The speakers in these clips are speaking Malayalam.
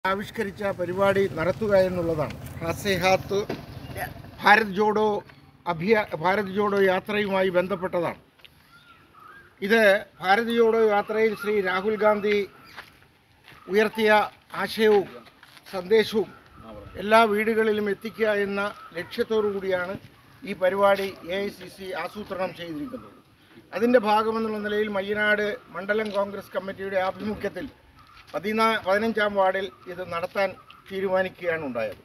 ആവിഷ്കരിച്ച പരിപാടി നടത്തുക എന്നുള്ളതാണ് ഹാസേഹാത്ത് ഭാരത് ജോഡോ അഭിയ ഭാരത് ജോഡോ യാത്രയുമായി ബന്ധപ്പെട്ടതാണ് ഇത് ഭാരത് ജോഡോ യാത്രയിൽ ശ്രീ രാഹുൽ ഗാന്ധി ഉയർത്തിയ ആശയവും സന്ദേശവും എല്ലാ വീടുകളിലും എത്തിക്കുക എന്ന ലക്ഷ്യത്തോടു കൂടിയാണ് ഈ പരിപാടി എ ഐ സി സി ആസൂത്രണം ചെയ്തിരിക്കുന്നത് അതിൻ്റെ ഭാഗമെന്നുള്ള നിലയിൽ മയ്യനാട് മണ്ഡലം കോൺഗ്രസ് കമ്മിറ്റിയുടെ ആഭിമുഖ്യത്തിൽ പതിനാ പതിനഞ്ചാം വാർഡിൽ ഇത് നടത്താൻ തീരുമാനിക്കുകയാണ് ഉണ്ടായത്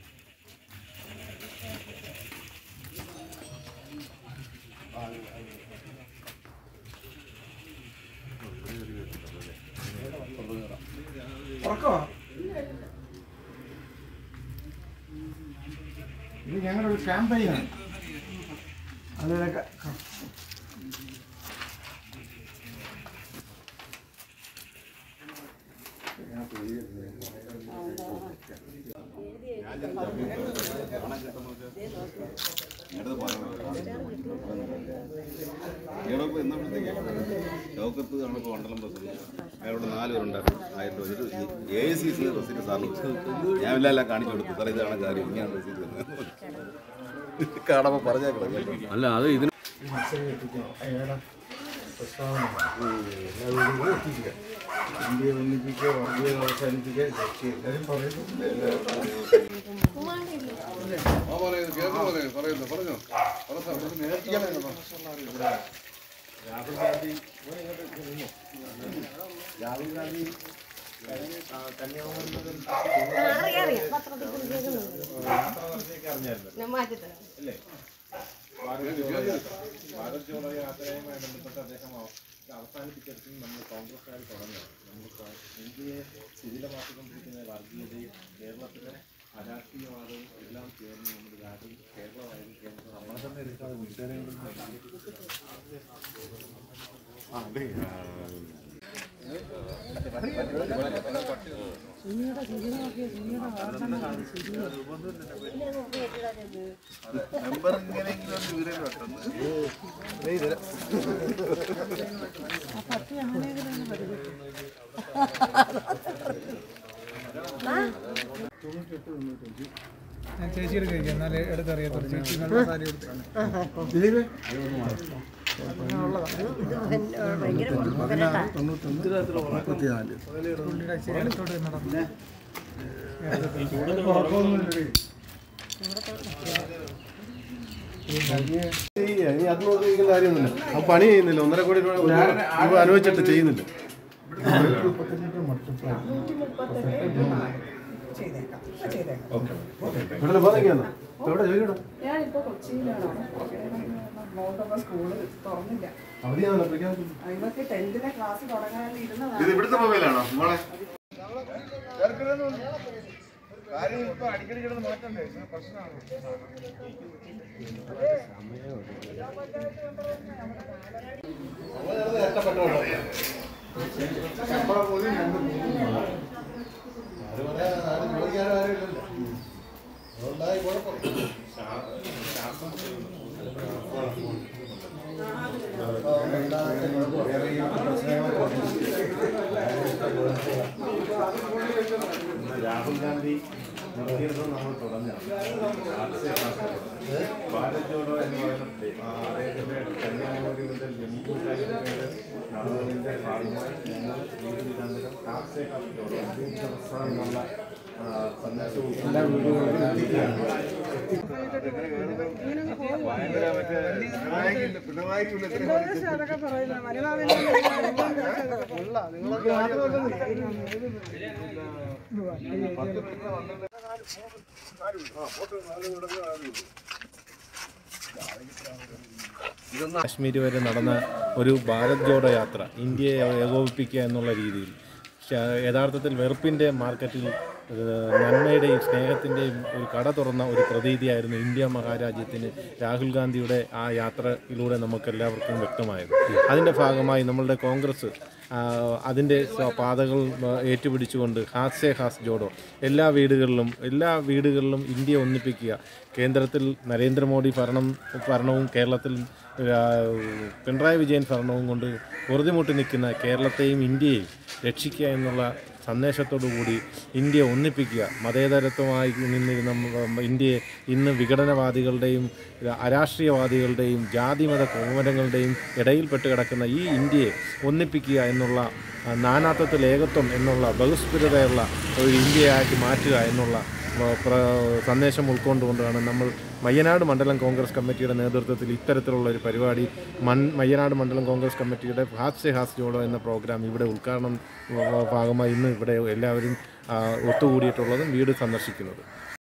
ഇത് ഞങ്ങളുടെ ഒരു ക്യാമ്പയിനാണ് അതിലൊക്കെ ഞങ്ങളിപ്പോൾ എന്നപ്പോഴത്തേക്ക് ലോകത്ത് നമ്മളിപ്പോൾ മണ്ഡലം പ്രസിഡന്റ് അയാളോട് നാല് പേരുണ്ടായിരുന്നു ആയിരം രൂപ എന്നിട്ട് A I C C receipt സാറിന് കൊടുത്തു. ഞാൻ എല്ലാം എല്ലാം കാണിച്ചു കൊടുത്തു സാറേ ഇതാണ് കാര്യം ഇങ്ങനെയാണ് റെസീറ്റ് തന്നത് കാണുമ്പോൾ പറഞ്ഞേക്കണം കേട്ടോ. അല്ല അത് ഇതിന് ഈ മെസ്സേജ് എത്തിക്കണം അയാളുടെ പ്രസ്താവന എല്ലാ വീടുകളും എത്തിക്കുക ഇന്ത്യയെ ഒന്നിപ്പിക്കുക വർഗീയത അവസാനിപ്പിക്കുക ഇതൊക്കെ എല്ലാവരും പറയുന്നുണ്ട് രാഹുൽ ഗാന്ധി രാഹുൽ ഗാന്ധി കന്യാകുമാരി മുതൽ യാത്ര നടത്തിയൊക്കെ അറിഞ്ഞായിരുന്നു അല്ലേ ഭാരത് ജോഡോ ഭാരത് ജോഡോ യാത്രയുമായി ബന്ധപ്പെട്ട് അദ്ദേഹം അവ- അവസാനിപ്പിച്ചെടുത്തും നമ്മൾ കോൺഗ്രസ്സുകാർ തുടങ്ങിയത് നമ്മൾ കോ- ഇന്ത്യയെ ശിഥിലമാക്കിക്കൊണ്ടിരിക്കുന്ന വർഗീയതയും കേരളത്തിലെ അരാഷ്ട്രീയവാദവും എല്ലാം ചേർന്ന് നമ്മുടെ രാജ്യം കേരളമായാലും കേന്ദ്രം നമ്മളെ തന്നെ എടുക്കാതെ മെമ്പർ ഇങ്ങനെയെങ്കിലും ഒന്ന് വിവരം പെട്ടെന്ന് ഞാൻ ചേച്ചിയുടെ കഴിക്കാം എന്നാലേ എടുത്തറിയത്തുള്ളൂ ചേച്ചി നല്ല സാരി എടുത്തു ദിലീപ് പുള്ളിയുടെ ഇച്ചിരി അടുത്തോട്ട് നടന്നു ഇനി അത് നോക്കിയിരിക്കുന്ന കാര്യമൊന്നുമില്ല ആ പണി ചെയ്യുന്നില്ല ഒന്നര കോടി രൂപ രൂപ അനുവദിച്ചിട്ട് ചെയ്യുന്നില്ല ഇവിടെ പോകാനൊക്കെയാണോ എവിടെ ജോലിയുടെ ഞാനിപ്പോ കൊച്ചിയിലാണ് മോട്ടൊക്കെ സ്കൂള് തുറന്നില്ല അവധിയാണല്ലോ പ്രഖ്യാപിച്ചു ഇവർക്ക് ടെൻത്തിലെ ക്ലാസ് തുടങ്ങാൻ ഇരുന്നതാണ് ഇത് ഇവിടുത്തെ മൊബൈലാണോ മോളെ കാര്യം ഇപ്പൊ അടിക്കടി കിടന്ന് മാറ്റണ്ടേ പ്രശ്നമാണ് രാഹുൽ ഗാന്ധി നിർത്തിയെടുത്ത് നമ്മൾ തുടങ്ങാം ഭാരത് ജോഡോ എന്ന് പറയുന്നത് അദ്ദേഹത്തിന്റെ കന്യാകുമാരി മുതൽ ജമ്മു കാശ്മീർ നടന്നതിന്റെ ഭാഗമായി ഞങ്ങൾ വീടുവിതാന്തരം കാർസേ കാർത്തോട് അന്തിമ പ്രസ്ഥാനമുള്ള സന്ദേശവും എല്ലാ വീടുകളിലും എത്തിക്കുകയാണ് അതൊക്കെ പറയുന്നത് കാശ്മീർ വരെ നടന്ന ഒരു ഭാരത് ജോഡോ യാത്ര ഇന്ത്യയെ ഏകോപിപ്പിക്കുക എന്നുള്ള രീതിയിൽ ശ- യഥാർത്ഥത്തിൽ വെറുപ്പിൻ്റെ മാർക്കറ്റിൽ ഏഹ്, നന്മയുടെയും സ്നേഹത്തിൻ്റെയും ഒരു കട തുറന്ന ഒരു പ്രതീതിയായിരുന്നു ഇന്ത്യ മഹാരാജ്യത്തിന് രാഹുൽ ഗാന്ധിയുടെ ആ യാത്രയിലൂടെ നമുക്കെല്ലാവർക്കും വ്യക്തമായത് അതിൻ്റെ ഭാഗമായി നമ്മളുടെ കോൺഗ്രസ് ആ, അതിൻ്റെ സ്വ- പാതകൾ ആ, ഏറ്റുപിടിച്ചുകൊണ്ട് ഹാസ് സേ ഹാസ് ജോഡോ എല്ലാ വീടുകളിലും എല്ലാ വീടുകളിലും ഇന്ത്യ ഒന്നിപ്പിക്കുക കേന്ദ്രത്തിൽ നരേന്ദ്രമോദി ഭരണം ഭരണവും കേരളത്തിൽ ആ, പിണറായി വിജയൻ ഭരണവും കൊണ്ട് പൊറുതിമുട്ടി നിൽക്കുന്ന കേരളത്തെയും ഇന്ത്യയെയും രക്ഷിക്കുക എന്നുള്ള സന്ദേശത്തോടു കൂടി ഇന്ത്യ ഒന്നിപ്പിക്കുക മതേതരത്വമായി നിന്നിരുന്ന മ- ഇന്ത്യയെ ഇന്ന് വിഘടനവാദികളുടെയും അരാഷ്ട്രീയവാദികളുടെയും ജാതിമത കോമരങ്ങളുടെയും ഇടയിൽപ്പെട്ട് കിടക്കുന്ന ഈ ഇന്ത്യയെ ഒന്നിപ്പിക്കുക എന്നുള്ള ആ, നാനാത്വത്തിൽ ഏകത്വം എന്നുള്ള ബഹുസ്ഫുരതയുള്ള ഒരു ഇന്ത്യയാക്കി മാറ്റുക എന്നുള്ള ആ, പ്ര- സന്ദേശം ഉൾക്കൊണ്ടുകൊണ്ടാണ് നമ്മൾ മയ്യനാട് മണ്ഡലം കോൺഗ്രസ് കമ്മിറ്റിയുടെ നേതൃത്വത്തിൽ ഇത്തരത്തിലുള്ള ഒരു പരിപാടി മൺ മയ്യനാട് മണ്ഡലം കോൺഗ്രസ് കമ്മിറ്റിയുടെ ഹാസ്യ ഹാസ്യോടോ എന്ന പ്രോഗ്രാം ഇവിടെ ഉദ്ഘാടനം ആ, ഭാഗമായി ഇന്ന് ഇവിടെ എല്ലാവരും ആ, ഒത്തുകൂടിയിട്ടുള്ളതും വീട് സന്ദർശിക്കുന്നത്